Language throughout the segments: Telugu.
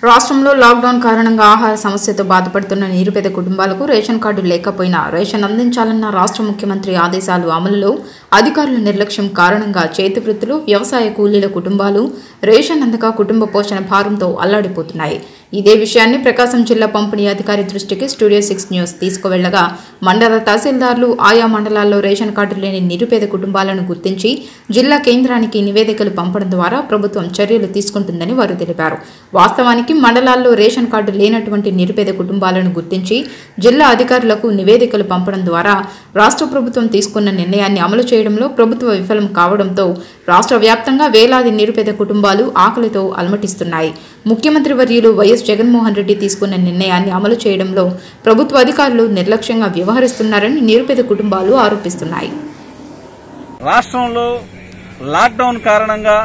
రాష్ట్రంలో లాక్డౌన్ కారణంగా ఆహార సమస్యతో బాధపడుతున్న నిరుపేద కుటుంబాలకు రేషన్ కార్డు లేకపోయినా రేషన్ అందించాలన్న రాష్ట్ర ముఖ్యమంత్రి ఆదేశాలు అమలులో అధికారుల నిర్లక్ష్యం కారణంగా చేతి వృత్తులు వ్యవసాయ కూలీల కుటుంబాలు రేషన్ అందక కుటుంబ పోషణ భారంతో అల్లాడిపోతున్నాయి ఇదే విషయాన్ని ప్రకాశం జిల్లా పంపిణీ అధికారి దృష్టికి స్టూడియో సిక్స్ న్యూస్ తీసుకువెళ్లగా మండల తహసీల్దార్లు ఆయా మండలాల్లో రేషన్ కార్డు లేని నిరుపేద కుటుంబాలను గుర్తించి జిల్లా కేంద్రానికి నివేదికలు పంపడం ద్వారా ప్రభుత్వం చర్యలు తీసుకుంటుందని వారు తెలిపారు వాస్తవానికి మండలాల్లో రేషన్ కార్డు లేనటువంటి నిరుపేద కుటుంబాలను గుర్తించి జిల్లా అధికారులకు నివేదికలు పంపడం ద్వారా రాష్ట్ర ప్రభుత్వం తీసుకున్న నిర్ణయాన్ని అమలు చేయడంలో ప్రభుత్వ విఫలం కావడంతో రాష్ట్ర వ్యాప్తంగా వేలాది నిరుపేద కుటుంబాలు ఆకలితో అలమటిస్తున్నాయి ముఖ్యమంత్రి వర్యులు వైఎస్ జగన్మోహన్ రెడ్డి తీసుకున్న నిర్ణయాన్ని అమలు చేయడంలో ప్రభుత్వ అధికారులు నిర్లక్ష్యంగా వ్యవహరిస్తున్నారని నిరుపేద కుటుంబాలు ఆరోపిస్తున్నాయి రాష్ట్రంలో లాక్డౌన్ కారణంగా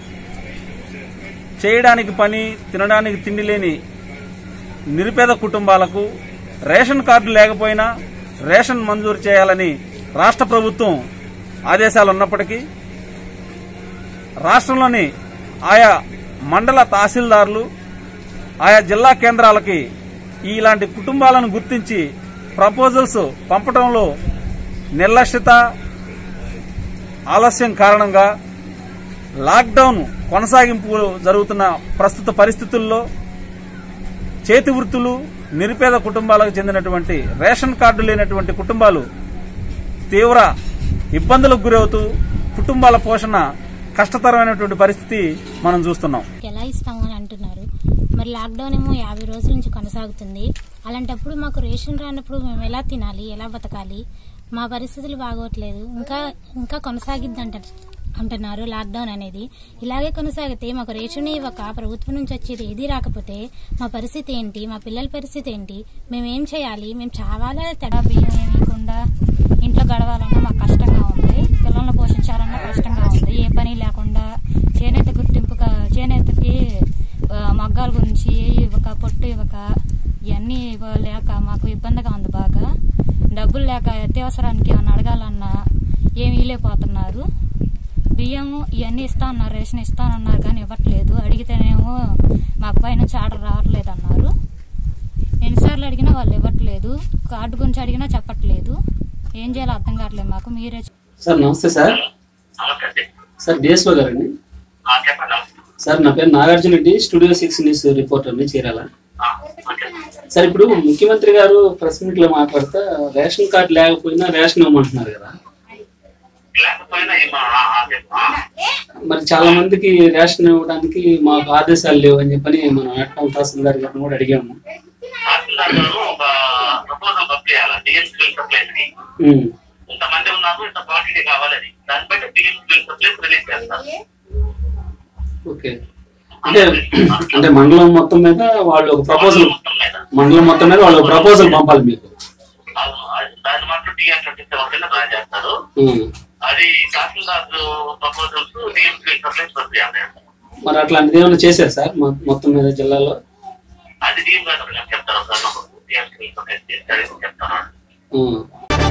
చేయడానికి పని తినడానికి తిండి లేని నిరుపేద కుటుంబాలకు రేషన్ కార్డు లేకపోయినా రేషన్ మంజూరు చేయాలని రాష్ట్ర ప్రభుత్వం ఆదేశాలు ఉన్నప్పటికీ రాష్ట్రంలోని ఆయా మండల తహసీల్దార్లు ఆయా జిల్లా కేంద్రాలకి ఇలాంటి కుటుంబాలను గుర్తించి ప్రపోజల్స్ పంపడంలో నిర్లక్ష్యత ఆలస్యం కారణంగా లాక్డౌన్ కొనసాగింపు జరుగుతున్న ప్రస్తుత పరిస్థితుల్లో చేతి వృత్తులు నిరుపేద కుటుంబాలకు చెందినటువంటి రేషన్ కార్డు లేనటువంటి కుటుంబాలు తీవ్ర ఇబ్బందులకు గురవుతూ కుటుంబాల పోషణ కష్టతరమైనటువంటి పరిస్థితి మనం చూస్తున్నాం ఎలా ఇస్తాము అని అంటున్నారు మరి లాక్డౌన్ ఏమో యాభై రోజుల నుంచి కొనసాగుతుంది అలాంటప్పుడు మాకు రేషన్ రానప్పుడు మేము ఎలా తినాలి ఎలా బతకాలి మా పరిస్థితులు బాగోట్లేదు ఇంకా ఇంకా కొనసాగిద్ది అంట అంటున్నారు లాక్డౌన్ అనేది ఇలాగే కొనసాగితే మాకు రేషన్ ఇవ్వక ప్రభుత్వం నుంచి వచ్చేది ఏది రాకపోతే మా పరిస్థితి ఏంటి మా పిల్లల పరిస్థితి ఏంటి మేము ఏం చేయాలి మేము చావాలా తెడా బియ్యం ఏమి ఇవ్వకుండా ఇంట్లో గడవాలన్నా మాకు కష్టంగా ఉంది పిల్లల్ని పోషించాలన్నా కష్టంగా ఉంది ఏ పని లేకుండా చేనేత గుర్తింపు క- చేనేతకి ఆ, మగ్గాల గురించి ఇవ్వక పొట్టు ఇవ్వక ఇవన్నీ ఇవ్వ- లేక మాకు ఇబ్బందిగా ఉంది బాగా డబ్బులు లేక అత్యవసరానికి ఏమైనా అడగాలన్నా ఏమి ఇవ్వలేకపోతున్నారు బియ్యం ఇవన్నీ ఇస్తా అన్నారు రేషన్ ఇస్తానన్నారు కానీ ఇవ్వట్లేదు అడిగితేనేమో మాకు పైనుంచి ఆర్డర్ రావట్లేదు అన్నారు ఎన్నిసార్లు అడిగినా వాళ్ళు ఇవ్వట్లేదు కార్డు గురించి అడిగినా చెప్పట్లేదు ఏం చేయాలో అర్థం కావట్లేదు మాకు మీరే సార్ నమస్తే సార్ నమస్తే అండి. సార్ డిఎస్ఓ గారండి ఆ, చెప్పండి నమస్తే. సార్ నా పేరు Nagarjuna Reddy studio six news రిపోర్టర్ని చీరాల ఆ, ఓకే. సార్ ఇప్పుడు ముఖ్యమంత్రి గారు ప్రెస్ మీట్ లో మాట్లాడుతూ రేషన్ కార్డు లేకపోయినా రేషన్ ఇవ్వమంటున్నారు కదా లేకపోయినా ఏమో, ఆ, ఆ, చెప్పు. ఆ. మరి చాలా మందికి రేషన్ ఇవ్వడానికి మాకు ఆదేశాలు లేవు అని చెప్పని మనం ఎట్లా తహసీల్దార్ గారిని కూడా అడిగాము తహసీల్దార్ గారు ఒక ప్రపోజల్ పంపించాలి డిఎస్ బిల్ సప్లైస్ కి ఉమ్. ఇంతమంది ఉన్నారు ఇంత క్వాంటిటీ కావాలని దాన్ని బట్టి డిఎస్ బిల్ సప్లైస్ రిలీజ్ చేస్తారు ఓకే అంటే అంటే మండలం మొత్తం మీద వాళ్ళు ఒక ప్రపోజల్ మొత్తం మీద మండలం మొత్తం మీద వాళ్ళు ఒక ప్రపోజల్ పంపాలి మీకు అవును అది- దాన్ని మాత్రం టీఆర్ ట్వంటీ సెవెన్ కింద డ్రా చేస్తారు ఉమ్. అది tahsildar proposals DS civil supplies పంపించాలి మరి అట్లాంటిది ఏమైనా చేశారు సార్ మొ- మొత్తం మీద జిల్లాలో అది డిఎం గారు నేను చెప్తాను సార్ నాకు డిఎస్ బిల్ సప్లైస్ చేస్తారని చెప్తాను ఉమ్.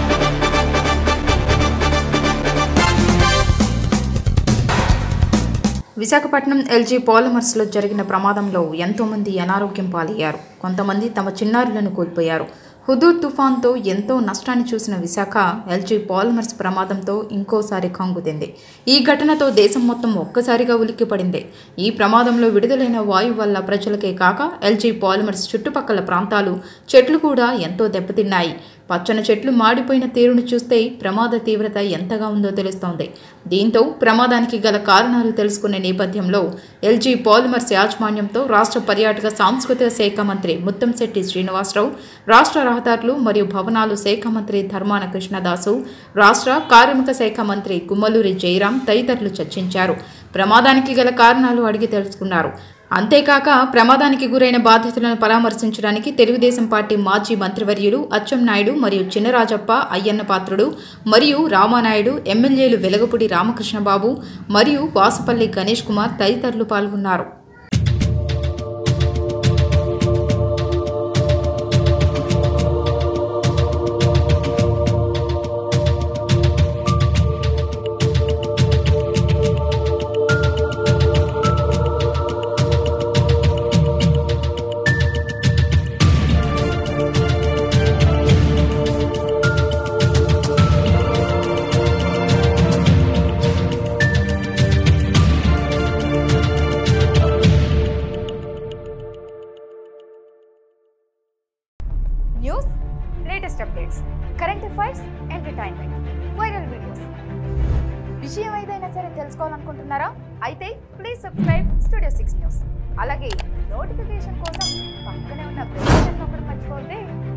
విశాఖపట్నం ఎల్జీ పాలిమర్స్లో జరిగిన ప్రమాదంలో ఎంతోమంది అనారోగ్యం పాలయ్యారు కొంతమంది తమ చిన్నారులను కోల్పోయారు హుదూద్ తుఫాన్తో ఎంతో నష్టాన్ని చూసిన విశాఖ ఎల్జీ పాలిమర్స్ ప్రమాదంతో ఇంకోసారి కంగుతింది ఈ ఘటనతో దేశం మొత్తం ఒక్కసారిగా ఉలిక్కిపడింది ఈ ప్రమాదంలో విడుదలైన వాయువు వల్ల ప్రజలకే కాక ఎల్జీ పాలిమర్స్ చుట్టుపక్కల ప్రాంతాలు చెట్లు కూడా ఎంతో దెబ్బతిన్నాయి పచ్చని చెట్లు మాడిపోయిన తీరును చూస్తే ప్రమాద తీవ్రత ఎంతగా ఉందో తెలుస్తోంది దీంతో ప్రమాదానికి గల కారణాలు తెలుసుకునే నేపథ్యంలో ఎల్జీ పాలిమర్స్ యాజమాన్యంతో రాష్ట్ర పర్యాటక సాంస్కృతిక శాఖ మంత్రి ముత్తంశెట్టి శ్రీనివాసరావు రాష్ట్ర రహదారులు మరియు భవనాలు శాఖ మంత్రి ధర్మాన కృష్ణదాసు రాష్ట్ర కార్మిక శాఖ మంత్రి గుమ్మలూరి జయరాం తదితరులు చర్చించారు ప్రమాదానికి గల కారణాలు అడిగి తెలుసుకున్నారు అంతేకాక ప్రమాదానికి గురైన బాధితులను పరామర్శించడానికి తెలుగుదేశం పార్టీ మాజీ మంత్రివర్యులు అచ్చెం నాయుడు మరియు చిన్నరాజప్ప అయ్యన్న పాత్రుడు మరియు రామానాయుడు ఎమ్మెల్యేలు వెలగపూడి రామకృష్ణబాబు మరియు వాసుపల్లి గణేష్ కుమార్ తదితరులు పాల్గొన్నారు విషయం ఏదైనా సరే తెలుసుకోవాలనుకుంటున్నారా అయితే please subscribe studio six news అలాగే నోటిఫికేషన్ కోసం పక్కనే ఉన్న బెల్ బటన్ నొక్కడం మర్చిపోతే